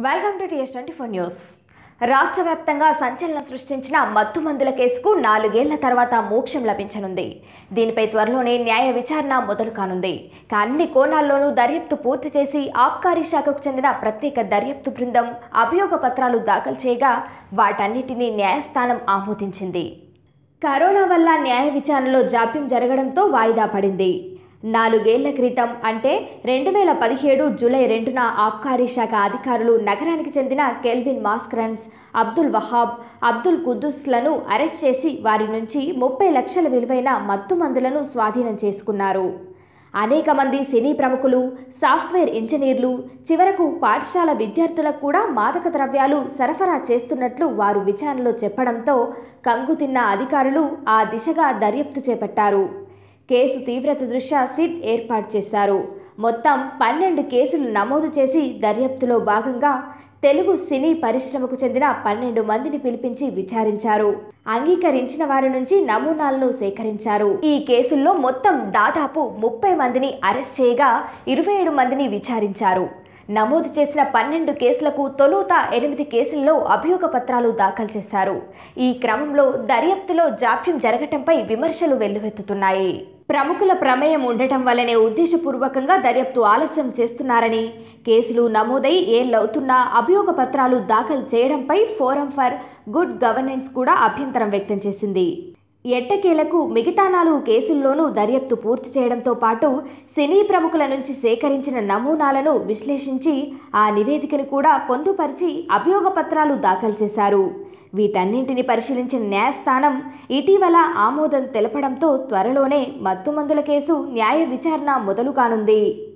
welcome to TS twenty four news రాష్ట్ర వ్యాప్తంగా సంచలనం సృష్టించిన మత్తు మందుల కేసుకు నాలుగేళ్ల తర్వాత మోక్షం లభించనుంది దీనిపై త్వరలోనే న్యాయ విచారణ మొదలు కానుంది ఇక అన్ని కోణాల్లోనూ దర్యాప్తు పూర్తి చేసి ఆబ్కారీ శాఖకు చెందిన ప్రత్యేక దర్యాప్తు బృందం అభియోగ పత్రాలు దాఖలు చేయగా వాటన్నిటినీ న్యాయస్థానం ఆమోదించింది కరోనా వల్ల న్యాయ విచారణలో జాప్యం జరగడంతో వాయిదా పడింది నాలుగేళ్ల క్రితం అంటే రెండు వేల పదిహేడు జూలై రెండున ఆబ్కారీ శాఖ అధికారులు నగరానికి చెందిన కెల్విన్ మాస్క్రన్స్ అబ్దుల్ వహాబ్ అబ్దుల్ కుద్దుస్లను అరెస్ట్ చేసి వారి నుంచి ముప్పై లక్షల విలువైన మత్తు మందులను స్వాధీనం చేసుకున్నారు అనేక మంది సినీ ప్రముఖులు సాఫ్ట్వేర్ ఇంజనీర్లు చివరకు పాఠశాల విద్యార్థులకు కూడా మాదక ద్రవ్యాలు సరఫరా చేస్తున్నట్లు వారు విచారణలో చెప్పడంతో కంగుతిన్న అధికారులు ఆ దిశగా దర్యాప్తు చేపట్టారు కేసు తీవ్రత దృష్ట్యా సిట్ ఏర్పాటు చేశారు మొత్తం పన్నెండు కేసులు నమోదు చేసి దర్యాప్తులో భాగంగా తెలుగు సినీ పరిశ్రమకు చెందిన పన్నెండు మందిని పిలిపించి విచారించారు అంగీకరించిన వారి నుంచి నమూనాలను సేకరించారు ఈ కేసుల్లో మొత్తం దాదాపు ముప్పై మందిని అరెస్ట్ చేయగా ఇరవై ఏడు మందిని విచారించారు నమోదు చేసిన పన్నెండు కేసులకు తొలుత ఎనిమిది కేసుల్లో అభియోగ పత్రాలు దాఖలు చేశారు ఈ క్రమంలో దర్యాప్తులో జాప్యం జరగటంపై విమర్శలు వెల్లువెత్తుతున్నాయి ప్రముఖుల ప్రమేయం ఉండటం వల్లనే ఉద్దేశపూర్వకంగా దర్యాప్తు ఆలస్యం చేస్తున్నారని కేసులు నమోదై ఏళ్లవుతున్నా అభియోగ పత్రాలు దాఖలు చేయడంపై ఫోరం ఫర్ గుడ్ గవర్నెన్స్ కూడా అభ్యంతరం వ్యక్తం చేసింది ఎట్టకేలకు మిగతా నాలుగు కేసుల్లోనూ దర్యాప్తు పూర్తి చేయడంతో పాటు సినీ ప్రముఖుల నుంచి సేకరించిన నమూనాలను విశ్లేషించి ఆ నివేదికను కూడా పొందుపరిచి అభియోగ పత్రాలు దాఖలు చేశారు వీటన్నింటిని పరిశీలించిన న్యాయస్థానం ఇటీవల ఆమోదం తెలపడంతో త్వరలోనే మత్తుమందుల కేసు న్యాయ విచారణ మొదలు కానుంది